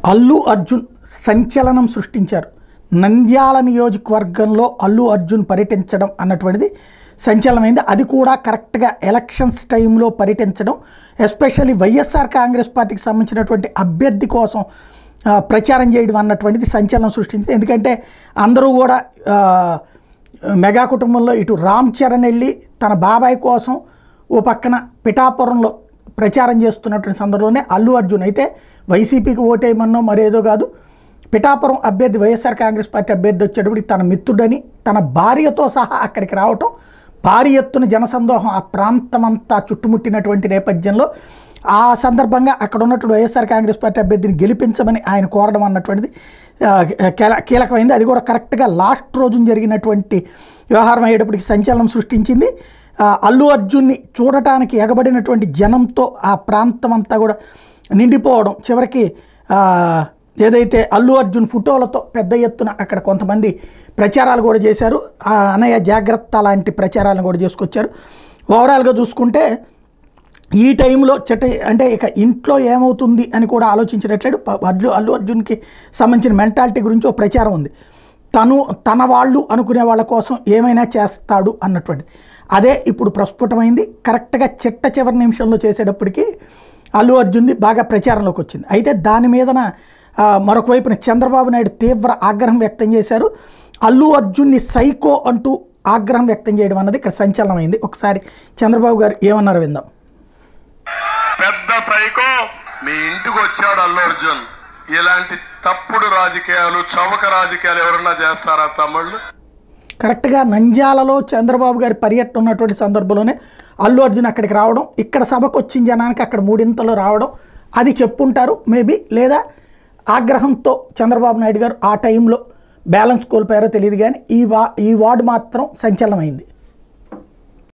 అల్లు అర్జున్ సంచలనం సృష్టించారు నంద్యాల నియోజకవర్గంలో అల్లు అర్జున్ పర్యటించడం అన్నటువంటిది సంచలనమైంది అది కూడా కరెక్ట్గా ఎలక్షన్స్ టైంలో పర్యటించడం ఎస్పెషల్లీ వైఎస్ఆర్ కాంగ్రెస్ పార్టీకి సంబంధించినటువంటి అభ్యర్థి కోసం ఆ, ప్రచారం చేయడం అన్నటువంటిది సంచలనం సృష్టించింది ఎందుకంటే అందరూ కూడా ఆ, మెగా కుటుంబంలో ఇటు రామ్ చరణ్ వెళ్ళి తన బాబాయ్ కోసం ఓ పక్కన పిఠాపురంలో ప్రచారం చేస్తున్నటువంటి సందర్భంలోనే అల్లు అర్జున్ అయితే వైసీపీకి ఓటేయమన్నో మరేదో కాదు పిఠాపురం అభ్యర్థి వైఎస్ఆర్ కాంగ్రెస్ పార్టీ అభ్యర్థి వచ్చేటప్పుడు తన మిత్రుడని తన భార్యతో సహా అక్కడికి రావటం భారీ ఎత్తున జనసందోహం ఆ ప్రాంతమంతా చుట్టుముట్టినటువంటి నేపథ్యంలో ఆ సందర్భంగా అక్కడ ఉన్నటువంటి వైఎస్ఆర్ కాంగ్రెస్ పార్టీ అభ్యర్థిని గెలిపించమని ఆయన కోరడం అన్నటువంటిది ఆ, కీల- కీలకమైంది అది కూడా కరెక్ట్గా లాస్ట్ రోజున జరిగినటువంటి వ్యవహారం అయ్యేటప్పటికి సంచలనం సృష్టించింది ఆ, అల్లు అర్జున్ని చూడటానికి ఎగబడినటువంటి జనంతో ఆ ప్రాంతం అంతా కూడా నిండిపోవడం చివరికి ఆ, ఏదైతే అల్లు అర్జున్ ఫోటోలతో పెద్ద ఎత్తున అక్కడ కొంతమంది ప్రచారాలు కూడా చేశారు ఆ అనయ జాగ్రత్త లాంటి ప్రచారాలను కూడా చేసుకొచ్చారు ఓవరాల్గా చూసుకుంటే ఈ టైంలో చెట్ట అంటే ఇక ఇంట్లో ఏమవుతుంది అని కూడా ఆలోచించినట్లేడు ప- అల్లు అల్లు అర్జున్కి సంబంధించిన మెంటాలిటీ గురించి ఒక ప్రచారం ఉంది తను తన వాళ్ళు అనుకునే వాళ్ళ కోసం ఏమైనా చేస్తాడు అన్నటువంటిది అదే ఇప్పుడు ప్రస్ఫుటమైంది కరెక్ట్గా చిట్ట చివరి నిమిషంలో చేసేటప్పటికి అల్లు అర్జున్ది బాగా ప్రచారంలోకి వచ్చింది అయితే దాని మీదన ఆ, మరొక వైపున చంద్రబాబు నాయుడు తీవ్ర ఆగ్రహం వ్యక్తం చేశారు అల్లు అర్జున్ని సైకో అంటూ ఆగ్రహం వ్యక్తం చేయడం అన్నది ఇక్కడ సంచలనమైంది ఒకసారి చంద్రబాబు గారు ఏమన్నారు విందాం పెద్ద సైకో మీ ఇంటికి వచ్చాడు అల్లు అర్జున్ ఇలాంటి తప్పుడు రాజకీయాలు చవక రాజకీయాలు ఎవరన్నా చేస్తారా తమ్ముళ్ళు కరెక్ట్గా నంద్యాలలో చంద్రబాబు గారి పర్యటన ఉన్నటువంటి సందర్భంలోనే అల్లు అర్జున్ అక్కడికి రావడం ఇక్కడ సభకు వచ్చిన జనానికి అక్కడ మూడింతలు రావడం అది చెప్పుంటారు మేబీ లేదా ఆగ్రహంతో చంద్రబాబు నాయుడు గారు ఆ టైంలో బ్యాలెన్స్ కోల్పోయారో తెలియదు కానీ ఈ వా ఈ వార్డు మాత్రం సంచలనమైంది